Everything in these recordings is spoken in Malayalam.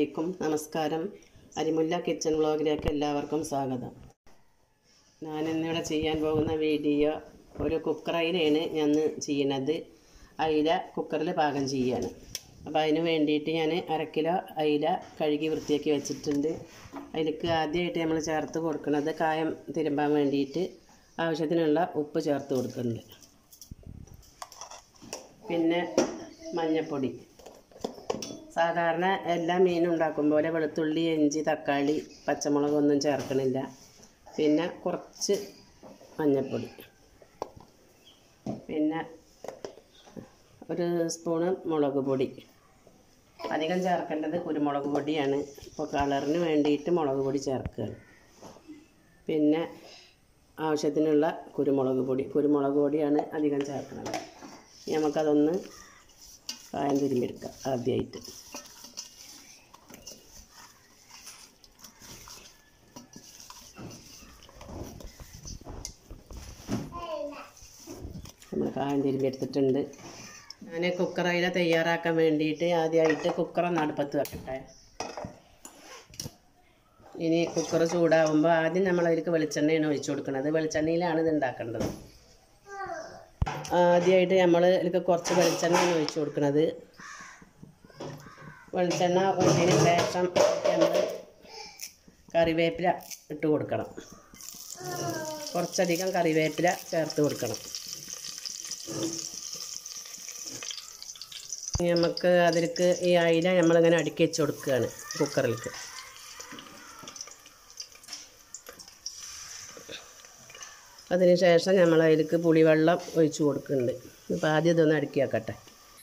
അലൈക്കും നമസ്കാരം അരിമുല്ല കിച്ചൺ വ്ളോഗിലേക്ക് എല്ലാവർക്കും സ്വാഗതം ഞാൻ ഇന്നിവിടെ ചെയ്യാൻ പോകുന്ന വീഡിയോ ഒരു കുക്കറയിലാണ് ഞാൻ ഇന്ന് ചെയ്യണത് അയില കുക്കറിൽ പാകം ചെയ്യാണ് അപ്പോൾ അതിന് വേണ്ടിയിട്ട് ഞാൻ അര കിലോ അയില കഴുകി വൃത്തിയാക്കി വെച്ചിട്ടുണ്ട് അതിലേക്ക് ആദ്യമായിട്ട് നമ്മൾ ചേർത്ത് കൊടുക്കുന്നത് കായം തിരുമ്പാൻ വേണ്ടിയിട്ട് ആവശ്യത്തിനുള്ള ഉപ്പ് ചേർത്ത് കൊടുക്കുന്നുണ്ട് പിന്നെ മഞ്ഞൾപ്പൊടി സാധാരണ എല്ലാ മീനും ഉണ്ടാക്കും പോലെ വെളുത്തുള്ളി ഇഞ്ചി തക്കാളി പച്ചമുളകൊന്നും ചേർക്കണില്ല പിന്നെ കുറച്ച് മഞ്ഞൾപ്പൊടി പിന്നെ ഒരു സ്പൂണ് മുളക് പൊടി അധികം ചേർക്കേണ്ടത് കുരുമുളക് പൊടിയാണ് ഇപ്പോൾ കളറിന് വേണ്ടിയിട്ട് മുളക് പൊടി ചേർക്കുകയാണ് പിന്നെ ആവശ്യത്തിനുള്ള കുരുമുളക് പൊടി കുരുമുളക് പൊടിയാണ് അധികം ചേർക്കുന്നത് ഇനി നമുക്കതൊന്ന് കായം തിരുമ്മെടുക്കാം ആദ്യമായിട്ട് നമ്മൾ കായം തിരുമ്മെടുത്തിട്ടുണ്ട് ഞാൻ കുക്കറയില തയ്യാറാക്കാൻ വേണ്ടിയിട്ട് ആദ്യമായിട്ട് കുക്കറൊന്ന് അടുപ്പത്ത് വെക്കട്ടെ ഇനി കുക്കർ ചൂടാവുമ്പോൾ ആദ്യം നമ്മൾ അതിലേക്ക് വെളിച്ചെണ്ണയാണ് ഒഴിച്ചു കൊടുക്കുന്നത് വെളിച്ചെണ്ണയിലാണ് ഇത് ഉണ്ടാക്കേണ്ടത് ആദ്യമായിട്ട് നമ്മൾ ഇതിലേക്ക് കുറച്ച് വെളിച്ചെണ്ണയാണ് ഒഴിച്ചു കൊടുക്കുന്നത് വെളിച്ചെണ്ണ ഒഴിച്ചതിന് ശേഷം നമ്മൾ കറിവേപ്പില ഇട്ട് കൊടുക്കണം കുറച്ചധികം കറിവേപ്പില ചേർത്ത് കൊടുക്കണം ഇനി നമുക്ക് അതിലേക്ക് ഈ അയില നമ്മളിങ്ങനെ അടുക്കി വെച്ച് കൊടുക്കുകയാണ് കുക്കറിലേക്ക് അതിന് ശേഷം നമ്മൾ അതിലേക്ക് പുളിവെള്ളം ഒഴിച്ച് കൊടുക്കുന്നുണ്ട് ഇപ്പോൾ ആദ്യം ഇതൊന്ന് അടുക്കി വെക്കട്ടെ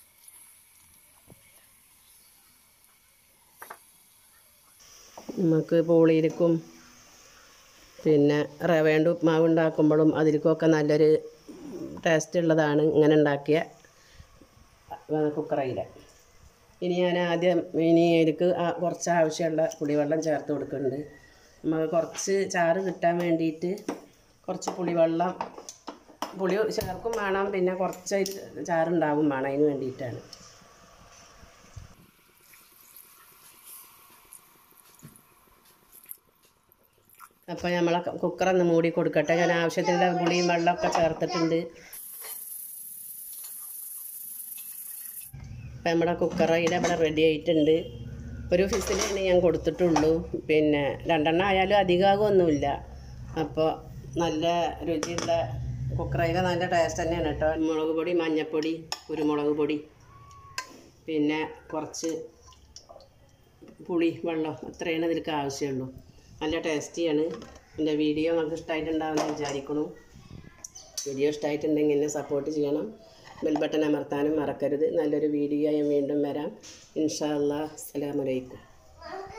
നമുക്ക് പൂളിയിലേക്കും പിന്നെ റവേണ്ട ഉപ്മാവ് ഉണ്ടാക്കുമ്പോഴും അതിലേക്കൊക്കെ നല്ലൊരു ടേസ്റ്റ് ഉള്ളതാണ് ഇങ്ങനെ ഉണ്ടാക്കിയ കുക്കറയില ഇനി ഞാൻ ആദ്യം ഇനി എനിക്ക് ആ- കുറച്ച് ആവശ്യമുള്ള പുളിവെള്ളം ചേർത്ത് കൊടുക്കുന്നുണ്ട് നമുക്ക് കുറച്ച് ചാറ് കിട്ടാൻ വേണ്ടിയിട്ട് കുറച്ച് പുളിവെള്ളം പുളി ചേർക്കും വേണം പിന്നെ കുറച്ച് ചാറുണ്ടാവും വേണം അതിന് വേണ്ടിയിട്ടാണ് അപ്പോൾ നമ്മളെ കുക്കറൊന്ന് മൂടി കൊടുക്കട്ടെ ഞാൻ ആവശ്യത്തിനുള്ള പുളിയും വെള്ളമൊക്കെ ചേർത്തിട്ടുണ്ട് അപ്പം നമ്മുടെ കുക്കറയിൽ ഇവിടെ റെഡി ആയിട്ടുണ്ട് ഒരു ഫിസിലാണ് ഞാൻ കൊടുത്തിട്ടുള്ളൂ പിന്നെ രണ്ടെണ്ണം ആയാലും അധികമാകൊന്നുമില്ല അപ്പോൾ നല്ല രുചിയുള്ള കുക്കറയില നല്ല ടേസ്റ്റ് തന്നെയാണ് കേട്ടോ മുളക് പൊടി മഞ്ഞൾപ്പൊടി കുരുമുളക് പൊടി പിന്നെ കുറച്ച് പുളി വെള്ളം അത്രയാണ് ഇതിലേക്ക് ആവശ്യമുള്ളൂ നല്ല ടേസ്റ്റിയാണ് എൻ്റെ വീഡിയോ നിങ്ങൾക്ക് ഇഷ്ടമായിട്ടുണ്ടാവുമെന്ന് വിചാരിക്കുന്നു വീഡിയോ ഇഷ്ടമായിട്ടുണ്ടെങ്കിൽ എന്നെ സപ്പോർട്ട് ചെയ്യണം ബെൽ ബട്ടൺ അമർത്താനും മറക്കരുത് നല്ലൊരു വീഡിയോ ഞാൻ വീണ്ടും വരാം ഇൻഷാ അല്ലാ അസ്സലാമലൈക്കും